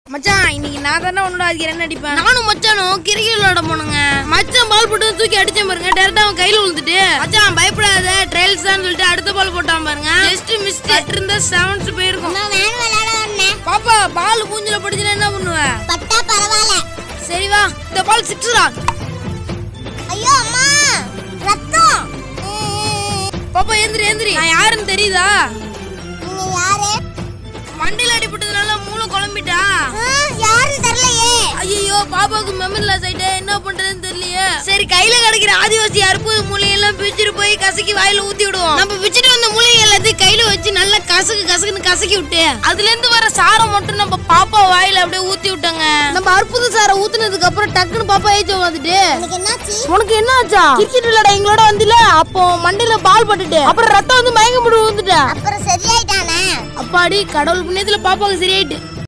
மச்சான் இன்னைக்கு நான் தானே உன்னோட அதுக்கு ரன் அடிப்பேன் நானும் மச்சானும் கிரிக்கெட் விளையாட போனுங்க மச்சான் பால் போட்டு தூக்கி அடிச்சேன் பாருங்க டேரக்டா அவன் கையில விழுந்துட்டு மச்சான் பயப்படாத ட்ரையல்ஸ் தான் சொல்லிட்டு அடுத்த பால் போட்டான் பாருங்க ஜஸ்ட் மிஸ் கட் இருந்தா செவன்ஸ் போயிருக்கும் நான் வேன் விளையாட வந்தேன் பாப்பா பால் மூஞ்சில படிச்சுனா என்ன பண்ணுவ பட்டா பரவாயில்ல சரி வா இந்த பால் சிக்ஸ்ரா ஐயோ அம்மா ரத்தம் பாப்பா எந்திரி எந்திரி நான் யாருன்னு தெரியுதா நீங்க யாரு மண்டையில அடிபட்டதுனால மூளை குழம்பிட்டா ஆ, யாருன்னு தெரியலையே ஐயோ பாப்பாவுக்கு மெமரி லாஸ் ஆயிட்டே என்ன பண்றதுன்னு தெரியலையே சரி கையில கிடைக்கிற ஆதிவாசி அற்புத மூலிகையெல்லாம் பிச்சுட்டு போய் கசக்கி வாயில ஊத்தி விடுவோம் நம்ம பிச்சுட்டு வந்த மூலிகை எல்லாத்தையும் கையில வச்சு நல்லா கசக்கு கசக்குன்னு கசக்கி விட்டு அதுல இருந்து வர சாரம் மட்டும் நம்ம பாப்பா வாயில அப்படியே ஊத்தி விட்டோங்க நம்ம அற்புத சாரை ஊத்துனதுக்கு அப்புறம் டக்குன்னு பாப்பா ஏஜ் வந்துட்டு எனக்கு என்னாச்சு உனக்கு என்ன ஆச்சா கிரிக்கெட் விளையாட எங்களோட வந்தில அப்போ மண்டையில பால் பட்டுட்டு அப்புறம் ரத்தம் வந்து மயங்க போட்டு விழுந்துட்டேன் அப்புறம் சரியாயிட்டானே அப்பாடி கடவுள் புண்ணியத்துல பாப்பாவுக்கு சரியாயிட்டு